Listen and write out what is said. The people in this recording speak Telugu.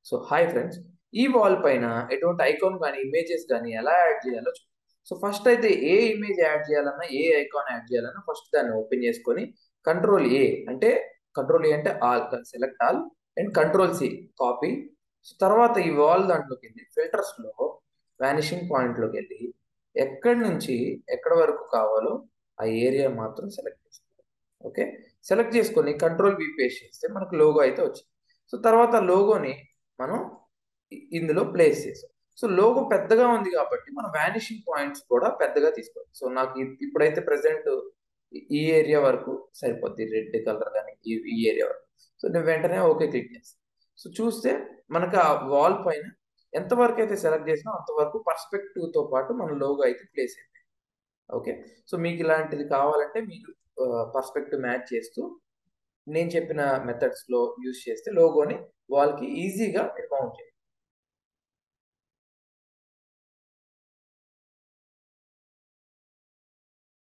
సో హాయ్ ఫ్రెండ్స్ ఈ వాల్ పైన ఎటువంటి ఐకాన్ కానీ ఇమేజెస్ కానీ ఎలా యాడ్ చేయాలో చూద్దాం సో ఫస్ట్ అయితే ఏ ఇమేజ్ యాడ్ చేయాలన్నా ఏ ఐకాన్ యాడ్ చేయాలన్నా ఫస్ట్ దాన్ని ఓపెన్ చేసుకొని కంట్రోల్ ఏ అంటే కంట్రోల్ ఏ అంటే all select all and control C copy so తర్వాత ఈ వాల్ దాంట్లోకి వెళ్ళి ఫిల్టర్స్ లో వానిషింగ్ పాయింట్ లోకి వెళ్ళి ఎక్కడి నుంచి ఎక్కడి వరకు కావాలో ఆ ఏరియా మాత్రం సెలెక్ట్ చేసుకోవాలి ఓకే సెలెక్ట్ చేసుకొని కంట్రోల్ వి పేస్ట్ చేస్తే మనకు లోగో అయితే వచ్చింది సో తర్వాత లోగోని మనం ఇ- ఇందులో ప్లేస్ చేసాం సో లోగో పెద్దగా ఉంది కాబట్టి మనం వానిషింగ్ పాయింట్స్ కూడా పెద్దగా తీసుకోవాలి సో నాకు ఇ- ఇప్పుడైతే ప్రెసెంట్ ఈ ఏరియా వరకు సరిపోద్ది రెడ్ కలర్ కానీ ఈ ఈ ఏరియా వరకు సో నేను వెంటనే ఓకే క్లిక్ చేస్తాను సో చూస్తే మనకు ఆ వాల్ పైన ఎంతవరకు అయితే సెలెక్ట్ చేసినా అంతవరకు పర్స్పెక్టివ్ తో పాటు మన లోగో అయితే ప్లేస్ అయిపోయింది ఓకే సో మీకు ఇలాంటిది కావాలంటే మీరు పర్స్పెక్టివ్ మ్యాచ్ చేస్తూ నేను చెప్పిన మెథడ్స్ లో యూజ్ చేస్తే లోగోని వాల్ కి ఈజీగా మౌంట్ చేయొచ్చు